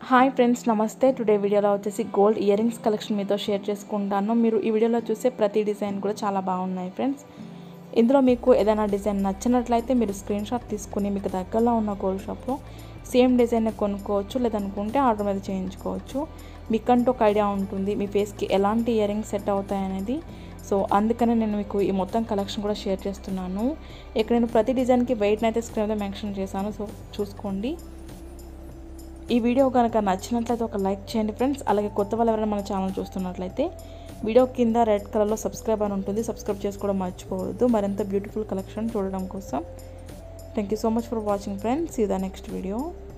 hi friends నమస్తే today వీడియోలో వచ్చేసి గోల్డ్ ఇయర్ రింగ్స్ కలెక్షన్ మీతో షేర్ చేసుకుంటాను మీరు ఈ వీడియోలో చూసే ప్రతి డిజైన్ కూడా చాలా బాగున్నాయి ఫ్రెండ్స్ ఇందులో మీకు ఏదైనా డిజైన్ నచ్చినట్లయితే మీరు స్క్రీన్ షాట్ తీసుకుని మీకు దగ్గరలో ఉన్న గోల్డ్ షాప్లో సేమ్ డిజైన్ కొనుక్కోవచ్చు లేదనుకుంటే ఆర్డర్ మీద చేయించుకోవచ్చు మీకంటూ ఒక ఐడియా ఉంటుంది మీ ఫేస్కి ఎలాంటి ఇయర్ రింగ్స్ సెట్ అవుతాయి అనేది సో అందుకనే నేను మీకు ఈ మొత్తం కలెక్షన్ కూడా షేర్ చేస్తున్నాను ఇక్కడ నేను ప్రతి డిజైన్కి వెయిట్ని అయితే స్క్రీన్ మీద మెన్షన్ చేశాను సో చూసుకోండి ఈ వీడియో కనుక నచ్చినట్లయితే ఒక లైక్ చేయండి ఫ్రెండ్స్ అలాగే కొత్త వాళ్ళు ఎవరైనా మన ఛానల్ చూస్తున్నట్లయితే వీడియో కింద రెడ్ కలర్లో సబ్స్క్రైబ్ అని ఉంటుంది సబ్స్క్రైబ్ చేసుకోవడం మర్చిపోవద్దు మరింత బ్యూటిఫుల్ కలెక్షన్ చూడడం కోసం thank you so much for watching friends ఈ ద నెక్స్ట్ వీడియో